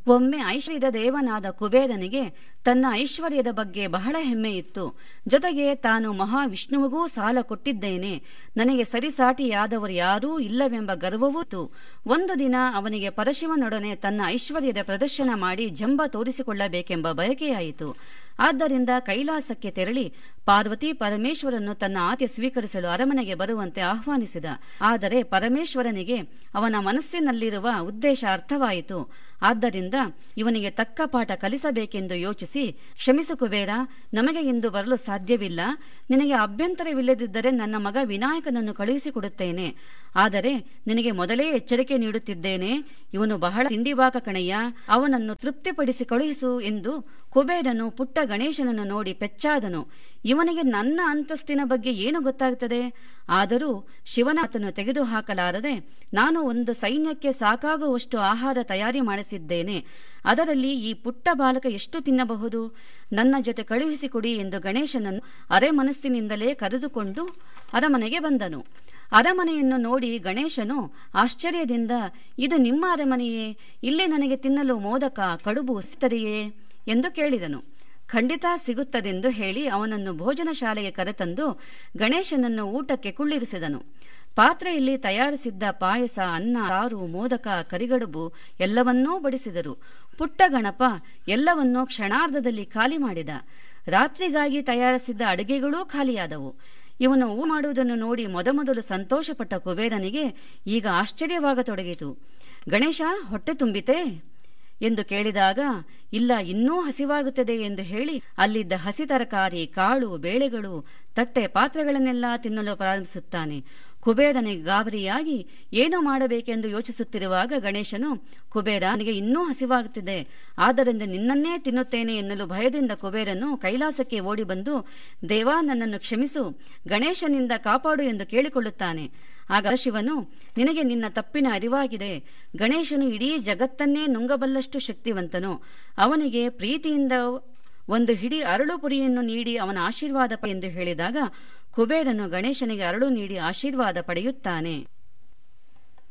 ಒಮ್ಮೆ ಐಶ್ವರ್ಯದ ದೇವನಾದ ಕುಬೇರನಿಗೆ ತನ್ನ ಐಶ್ವರ್ಯದ ಬಗ್ಗೆ ಬಹಳ ಹೆಮ್ಮೆ ಇತ್ತು ಜೊತೆಗೆ ತಾನು ಮಹಾವಿಷ್ಣುವಿಗೂ ಸಾಲ ಕೊಟ್ಟಿದ್ದೇನೆ ನನಗೆ ಸರಿಸಾಟಿಯಾದವರು ಯಾರೂ ಇಲ್ಲವೆಂಬ ಗರ್ವವೂ ಇತ್ತು ಒಂದು ದಿನ ಅವನಿಗೆ ಪರಶಿವನೊಡನೆ ತನ್ನ ಐಶ್ವರ್ಯದ ಪ್ರದರ್ಶನ ಮಾಡಿ ಜಂಬ ತೋರಿಸಿಕೊಳ್ಳಬೇಕೆಂಬ ಬಯಕೆಯಾಯಿತು ಆದ್ದರಿಂದ ಕೈಲಾಸಕ್ಕೆ ತೆರಳಿ ಪಾರ್ವತಿ ಪರಮೇಶ್ವರನ್ನು ತನ್ನ ಆತಿಥ್ಯ ಸ್ವೀಕರಿಸಲು ಅರಮನೆಗೆ ಬರುವಂತೆ ಆಹ್ವಾನಿಸಿದ ಆದರೆ ಪರಮೇಶ್ವರನಿಗೆ ಅವನ ಮನಸ್ಸಿನಲ್ಲಿರುವ ಉದ್ದೇಶ ಅರ್ಥವಾಯಿತು ಆದ್ದರಿಂದ ಇವನಿಗೆ ತಕ್ಕ ಪಾಠ ಕಲಿಸಬೇಕೆಂದು ಯೋಚಿಸಿ ಕ್ಷಮಿಸು ಕುಬೇರ ನಮಗೆ ಇಂದು ಬರಲು ಸಾಧ್ಯವಿಲ್ಲ ನಿನಗೆ ಅಭ್ಯಂತರವಿಲ್ಲದಿದ್ದರೆ ನನ್ನ ಮಗ ವಿನಾಯಕನನ್ನು ಕಳುಹಿಸಿಕೊಡುತ್ತೇನೆ ಆದರೆ ನಿನಗೆ ಮೊದಲೇ ಎಚ್ಚರಿಕೆ ನೀಡುತ್ತಿದ್ದೇನೆ ಇವನು ಬಹಳ ತಿಂಡಿವಾಕ ಕಣಯ್ಯ ಅವನನ್ನು ತೃಪ್ತಿಪಡಿಸಿ ಕಳುಹಿಸು ಎಂದು ಕುಬೇರನು ಪುಟ್ಟ ಗಣೇಶನನ್ನು ನೋಡಿ ಪೆಚ್ಚಾದನು ಇವನಿಗೆ ನನ್ನ ಅಂತಸ್ತಿನ ಬಗ್ಗೆ ಏನು ಗೊತ್ತಾಗುತ್ತದೆ ಆದರೂ ಶಿವನಾಥನು ತೆಗೆದುಹಾಕಲಾರದೆ ನಾನು ಒಂದು ಸೈನ್ಯಕ್ಕೆ ಸಾಕಾಗುವಷ್ಟು ಆಹಾರ ತಯಾರಿ ಮಾಡಿಸಿದ್ದೇನೆ ಅದರಲ್ಲಿ ಈ ಪುಟ್ಟ ಬಾಲಕ ಎಷ್ಟು ತಿನ್ನಬಹುದು ನನ್ನ ಜೊತೆ ಕಳುಹಿಸಿಕೊಡಿ ಎಂದು ಗಣೇಶನನ್ನು ಅರೆ ಮನಸ್ಸಿನಿಂದಲೇ ಕರೆದುಕೊಂಡು ಅರಮನೆಗೆ ಬಂದನು ಅರಮನೆಯನ್ನು ನೋಡಿ ಗಣೇಶನು ಆಶ್ಚರ್ಯದಿಂದ ಇದು ನಿಮ್ಮ ಅರಮನೆಯೇ ಇಲ್ಲಿ ನನಗೆ ತಿನ್ನಲು ಮೋದಕ ಕಡುಬು ಸಿಗ್ತದೆಯೇ ಎಂದು ಕೇಳಿದನು ಖಂಡಿತ ಸಿಗುತ್ತದೆಂದು ಹೇಳಿ ಅವನನ್ನು ಭೋಜನ ಶಾಲೆಗೆ ಕರೆತಂದು ಗಣೇಶನನ್ನು ಊಟಕ್ಕೆ ಕುಳ್ಳಿರಿಸಿದನು ಪಾತ್ರೆಯಲ್ಲಿ ತಯಾರಿಸಿದ್ದ ಪಾಯಸ ಅನ್ನ ಸಾರು ಮೋದಕ ಕರಿಗಡುಬು ಎಲ್ಲವನ್ನೂ ಬಡಿಸಿದರು ಪುಟ್ಟ ಗಣಪ ಎಲ್ಲವನ್ನೂ ಕ್ಷಣಾರ್ಧದಲ್ಲಿ ಖಾಲಿ ಮಾಡಿದ ರಾತ್ರಿಗಾಗಿ ತಯಾರಿಸಿದ್ದ ಅಡುಗೆಗಳೂ ಖಾಲಿಯಾದವು ಇವನು ಊ ಮಾಡುವುದನ್ನು ನೋಡಿ ಮೊದಮೊದಲು ಸಂತೋಷಪಟ್ಟ ಕುಬೇರನಿಗೆ ಈಗ ಆಶ್ಚರ್ಯವಾಗತೊಡಗಿತು ಗಣೇಶ ಹೊಟ್ಟೆ ತುಂಬಿತೆ ಎಂದು ಕೇಳಿದಾಗ ಇಲ್ಲ ಇನ್ನೂ ಹಸಿವಾಗುತ್ತದೆ ಎಂದು ಹೇಳಿ ಅಲ್ಲಿದ್ದ ಹಸಿ ತರಕಾರಿ ಕಾಳು ಬೇಳೆಗಳು ತಟ್ಟೆ ಪಾತ್ರೆಗಳನ್ನೆಲ್ಲ ತಿನ್ನಲು ಪ್ರಾರಂಭಿಸುತ್ತಾನೆ ಕುಬೇರನಿಗೆ ಗಾಬರಿಯಾಗಿ ಏನು ಮಾಡಬೇಕೆಂದು ಯೋಚಿಸುತ್ತಿರುವಾಗ ಗಣೇಶನು ಕುಬೇರ ನನಗೆ ಇನ್ನೂ ಹಸಿವಾಗುತ್ತಿದೆ ಆದ್ದರಿಂದ ನಿನ್ನನ್ನೇ ತಿನ್ನುತ್ತೇನೆ ಎನ್ನಲು ಭಯದಿಂದ ಕುಬೇರನು ಕೈಲಾಸಕ್ಕೆ ಓಡಿ ಬಂದು ದೇವಾ ನನ್ನನ್ನು ಕ್ಷಮಿಸು ಗಣೇಶನಿಂದ ಕಾಪಾಡು ಎಂದು ಕೇಳಿಕೊಳ್ಳುತ್ತಾನೆ ಆಗ ಶಿವನು ನಿನಗೆ ನಿನ್ನ ತಪ್ಪಿನ ಅರಿವಾಗಿದೆ ಗಣೇಶನು ಇಡೀ ಜಗತ್ತನ್ನೇ ನುಂಗಬಲ್ಲಷ್ಟು ಶಕ್ತಿವಂತನು ಅವನಿಗೆ ಪ್ರೀತಿಯಿಂದ ಒಂದು ಹಿಡಿ ಅರಳು ಪುರಿಯನ್ನು ನೀಡಿ ಅವನ ಆಶೀರ್ವಾದ ಎಂದು ಹೇಳಿದಾಗ ಕುಬೇರನು ಗಣೇಶನಿಗೆ ಅರಳು ನೀಡಿ ಆಶೀರ್ವಾದ ಪಡೆಯುತ್ತಾನೆ